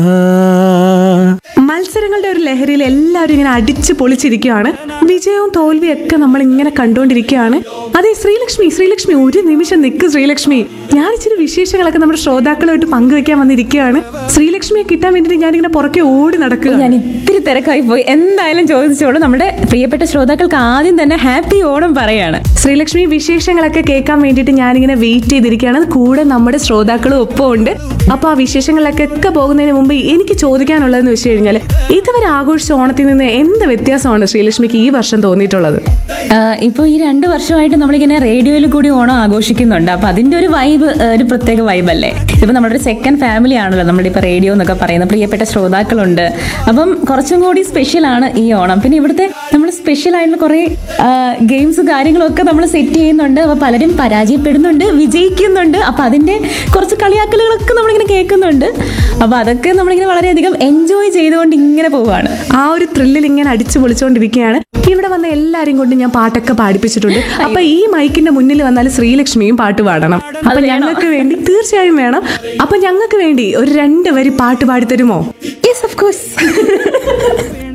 മത്സരങ്ങളുടെ ഒരു ലഹരിയിൽ എല്ലാവരും ഇങ്ങനെ അടിച്ച് പൊളിച്ചിരിക്കുകയാണ് വിജയവും തോൽവിയും ഒക്കെ നമ്മൾ ഇങ്ങനെ കണ്ടുകൊണ്ടിരിക്കുകയാണ് അതെ ശ്രീലക്ഷ്മി ശ്രീലക്ഷ്മി ഒരു നിമിഷം നിൽക്ക് ശ്രീലക്ഷ്മി ഞാൻ ഇച്ചിരി വിശേഷങ്ങളൊക്കെ നമ്മുടെ ശ്രോതാക്കളുമായിട്ട് പങ്കുവെക്കാൻ വന്നിരിക്കുകയാണ് ശ്രീലക്ഷ്മിയെ കിട്ടാൻ വേണ്ടിയിട്ട് ഞാനിങ്ങനെ പുറകെ ഓടി നടക്കുക ഞാൻ ഇത്തിരി തിരക്കായി പോയി എന്തായാലും ചോദിച്ചോളൂ നമ്മുടെ പ്രിയപ്പെട്ട ശ്രോതാക്കൾക്ക് ആദ്യം തന്നെ ഹാപ്പി ഓണം പറയാണ് ശ്രീലക്ഷ്മി വിശേഷങ്ങളൊക്കെ കേൾക്കാൻ വേണ്ടിയിട്ട് ഞാനിങ്ങനെ വെയിറ്റ് ചെയ്തിരിക്കുകയാണ് കൂടെ നമ്മുടെ ശ്രോതാക്കളും ഒപ്പം ഉണ്ട് അപ്പൊ ആ വിശേഷങ്ങളിലൊക്കെ ഒക്കെ പോകുന്നതിന് മുമ്പ് എനിക്ക് ചോദിക്കാനുള്ളതെന്ന് വെച്ച് കഴിഞ്ഞാൽ ഇതുവരെ ആഘോഷിച്ച ഓണത്തിൽ നിന്ന് എന്ത് വ്യത്യാസമാണ് ശ്രീലക്ഷ്മിക്ക് ഈ വർഷം തോന്നിയിട്ടുള്ളത് ഇപ്പോൾ ഈ രണ്ട് വർഷമായിട്ട് നമ്മളിങ്ങനെ റേഡിയോയിൽ കൂടി ഓണം ആഘോഷിക്കുന്നുണ്ട് അപ്പൊ അതിന്റെ ഒരു വൈബ് ഒരു പ്രത്യേക വൈബല്ലേ ഇപ്പൊ നമ്മുടെ ഒരു സെക്കൻഡ് ഫാമിലി ആണല്ലോ നമ്മുടെ ഇപ്പൊ റേഡിയോ എന്നൊക്കെ പറയുന്ന പ്രിയപ്പെട്ട ശ്രോതാക്കളുണ്ട് അപ്പം കുറച്ചും കൂടി സ്പെഷ്യൽ ആണ് ഈ ഓണം പിന്നെ ഇവിടുത്തെ നമ്മൾ സ്പെഷ്യൽ ആയിട്ടുള്ള കുറെ ഗെയിംസ് കാര്യങ്ങളും ഒക്കെ നമ്മൾ സെറ്റ് ചെയ്യുന്നുണ്ട് അപ്പൊ പലരും പരാജയപ്പെടുന്നുണ്ട് വിജയിക്കുന്നുണ്ട് അപ്പൊ അതിന്റെ കുറച്ച് കളിയാക്കലുകളൊക്കെ നമ്മളിങ്ങനെ കേൾക്കുന്നുണ്ട് അപ്പൊ അതൊക്കെ നമ്മളിങ്ങനെ വളരെയധികം എൻജോയ് ചെയ്തുകൊണ്ട് ഇങ്ങനെ പോവാണ് ആ ഒരു ത്രില്ലിൽ ഇങ്ങനെ അടിച്ചു പൊളിച്ചുകൊണ്ടിരിക്കുകയാണ് ഇവിടെ വന്ന എല്ലാരെയും കൊണ്ട് ഞാൻ പാട്ടൊക്കെ പാടിപ്പിച്ചിട്ടുണ്ട് അപ്പൊ ഈ മൈക്കിന്റെ മുന്നിൽ വന്നാൽ ശ്രീലക്ഷ്മിയും പാട്ട് പാടണം അപ്പൊ ഞങ്ങൾക്ക് വേണ്ടി തീർച്ചയായും വേണം അപ്പൊ ഞങ്ങൾക്ക് വേണ്ടി ഒരു രണ്ട് വരി പാട്ട് പാടിത്തരുമോ യെസ് ഓഫ് കോഴ്സ്